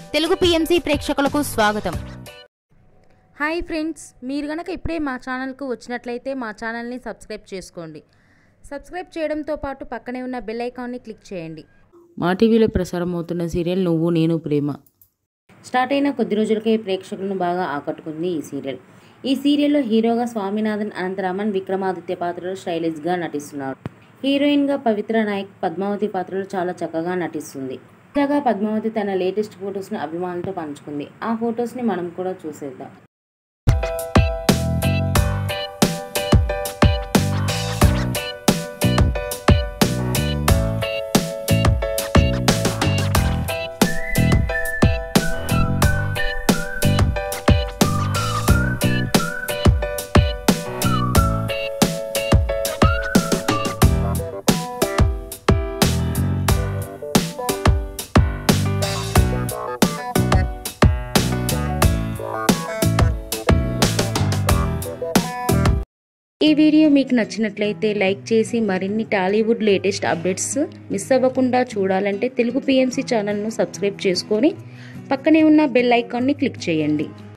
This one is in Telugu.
తెలుగు పిఎంసి ప్రేక్షకులకు స్వాగతం హాయ్ ఫ్రెండ్స్ మీరు గనక ఇప్పుడే మా ఛానల్కు వచ్చినట్లయితే మా ఛానల్ని సబ్స్క్రైబ్ చేసుకోండి సబ్స్క్రైబ్ చేయడంతో పాటు పక్కనే ఉన్న బెల్ ఐకాన్ని క్లిక్ చేయండి మా టీవీలో ప్రసారం అవుతున్న సీరియల్ నువ్వు నేను ప్రేమ స్టార్ట్ అయిన కొద్ది రోజులకే ప్రేక్షకులను బాగా ఆకట్టుకుంది ఈ సీరియల్ ఈ సీరియల్లో హీరోగా స్వామినాథన్ అనంతరామన్ విక్రమాదిత్య పాత్రలో స్టైలిష్గా నటిస్తున్నాడు హీరోయిన్గా పవిత్ర నాయక్ పద్మావతి పాత్రలో చాలా చక్కగా నటిస్తుంది తాజాగా పద్మావతి తన లేటెస్ట్ ఫొటోస్ని అభిమానులతో పంచుకుంది ఆ ఫొటోస్ని మనం కూడా చూసేద్దాం ఈ వీడియో మీకు నచ్చినట్లయితే లైక్ చేసి మరిన్ని టాలీవుడ్ లేటెస్ట్ అప్డేట్స్ మిస్ అవ్వకుండా చూడాలంటే తెలుగు పిఎంసి ఛానల్ను సబ్స్క్రైబ్ చేసుకొని పక్కనే ఉన్న బెల్ ఐకాన్ని క్లిక్ చేయండి